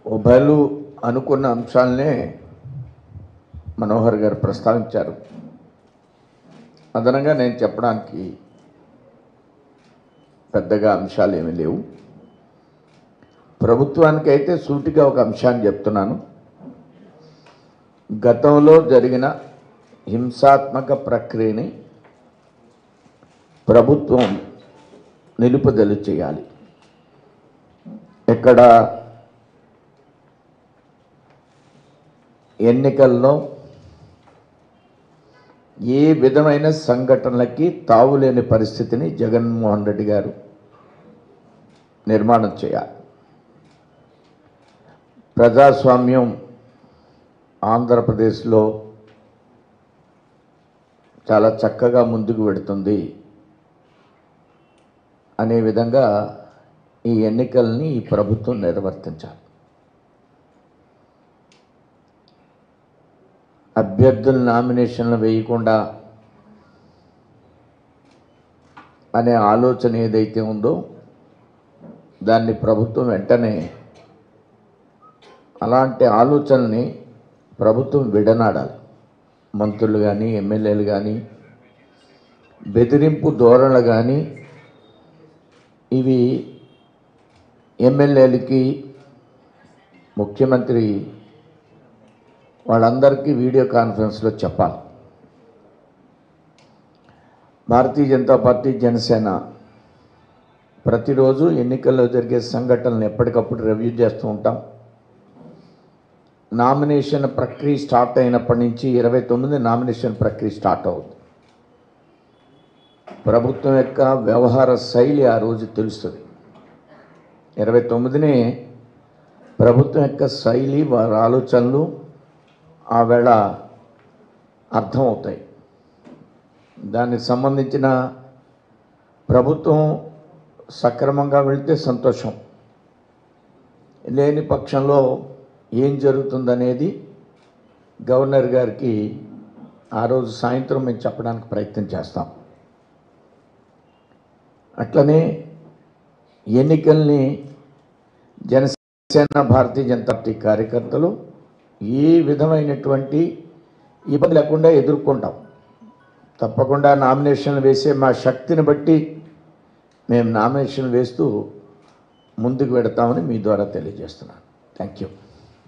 ఉభయలు అనుకున్న అంశాలనే మనోహర్ గారు ప్రస్తావించారు అదనంగా నేను చెప్పడానికి పెద్దగా అంశాలు ఏమీ లేవు ప్రభుత్వానికైతే సూటిగా ఒక అంశాన్ని చెప్తున్నాను గతంలో జరిగిన హింసాత్మక ప్రక్రియని ప్రభుత్వం నిలుపుదల చేయాలి ఎక్కడ ఎన్నికల్లో ఏ విధమైన సంఘటనలకి తావులేని పరిస్థితిని జగన్మోహన్ రెడ్డి గారు నిర్మాణం చేయాలి ప్రజాస్వామ్యం ఆంధ్రప్రదేశ్లో చాలా చక్కగా ముందుకు వెడుతుంది అనే విధంగా ఈ ఎన్నికల్ని ఈ ప్రభుత్వం నిర్వర్తించాలి అభ్యర్థుల నామినేషన్లు వేయకుండా అనే ఆలోచన ఏదైతే ఉందో దాన్ని ప్రభుత్వం వెంటనే అలాంటి ఆలోచనని ప్రభుత్వం విడనాడాలి మంత్రులు కానీ ఎమ్మెల్యేలు కానీ బెదిరింపు ధోరణులు కానీ ఇవి ఎమ్మెల్యేలకి ముఖ్యమంత్రి వాళ్ళందరికీ వీడియో కాన్ఫరెన్స్లో చెప్పాలి భారతీయ జనతా పార్టీ జనసేన ప్రతిరోజు ఎన్నికల్లో జరిగే సంఘటనలు ఎప్పటికప్పుడు రివ్యూ చేస్తూ ఉంటాం నామినేషన్ ప్రక్రియ స్టార్ట్ అయినప్పటి నుంచి ఇరవై తొమ్మిది నామినేషన్ ప్రక్రియ స్టార్ట్ అవుతుంది ప్రభుత్వం యొక్క వ్యవహార శైలి ఆ రోజు తెలుస్తుంది ఇరవై తొమ్మిదినే ప్రభుత్వం యొక్క శైలి వారి ఆలోచనలు ఆ వేళ అర్థమవుతాయి దానికి సంబంధించిన ప్రభుత్వం సక్రమంగా వెళితే సంతోషం లేని పక్షంలో ఏం జరుగుతుందనేది గవర్నర్ గారికి ఆ రోజు సాయంత్రం మేము చెప్పడానికి ప్రయత్నం చేస్తాం అట్లనే ఎన్నికల్ని జనసేన భారతీయ జనతా పార్టీ కార్యకర్తలు ఏ విధమైనటువంటి ఇబ్బంది లేకుండా ఎదుర్కొంటాం తప్పకుండా నామినేషన్లు వేసే మా శక్తిని బట్టి మేము నామినేషన్లు వేస్తూ ముందుకు పెడతామని మీ ద్వారా తెలియజేస్తున్నాను thank you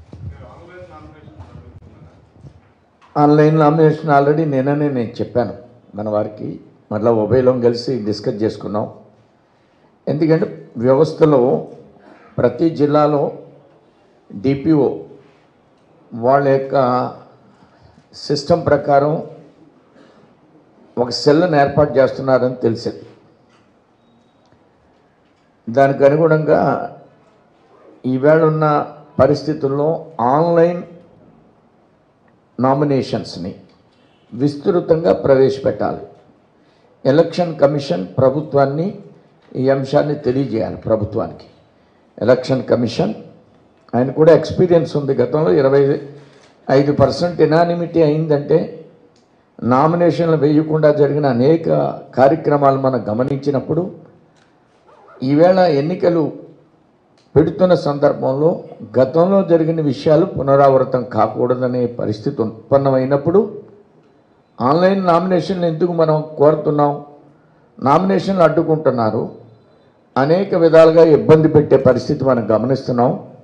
online nomination already నిన్ననే నేను చెప్పాను మన వారికి మళ్ళీ ఉభయలో కలిసి డిస్కస్ చేసుకున్నాం ఎందుకంటే వ్యవస్థలో ప్రతి జిల్లాలో డిపిఓ వాళ్ళ యొక్క సిస్టమ్ ప్రకారం ఒక సెల్లను ఏర్పాటు చేస్తున్నారని తెలిసింది దానికి అనుగుణంగా ఈవేళ ఉన్న పరిస్థితుల్లో ఆన్లైన్ నామినేషన్స్ని విస్తృతంగా ప్రవేశపెట్టాలి ఎలక్షన్ కమిషన్ ప్రభుత్వాన్ని ఈ అంశాన్ని తెలియజేయాలి ప్రభుత్వానికి ఎలక్షన్ కమిషన్ ఆయన కూడా ఎక్స్పీరియన్స్ ఉంది గతంలో ఇరవై ఐదు పర్సెంట్ ఎనానిమిటీ అయిందంటే నామినేషన్లు వేయకుండా జరిగిన అనేక కార్యక్రమాలు మనం గమనించినప్పుడు ఈవేళ ఎన్నికలు పెడుతున్న సందర్భంలో గతంలో జరిగిన విషయాలు పునరావృతం కాకూడదనే పరిస్థితి ఉత్పన్నమైనప్పుడు ఆన్లైన్ నామినేషన్లు ఎందుకు మనం కోరుతున్నాం నామినేషన్లు అడ్డుకుంటున్నారు అనేక విధాలుగా ఇబ్బంది పెట్టే పరిస్థితి మనం గమనిస్తున్నాం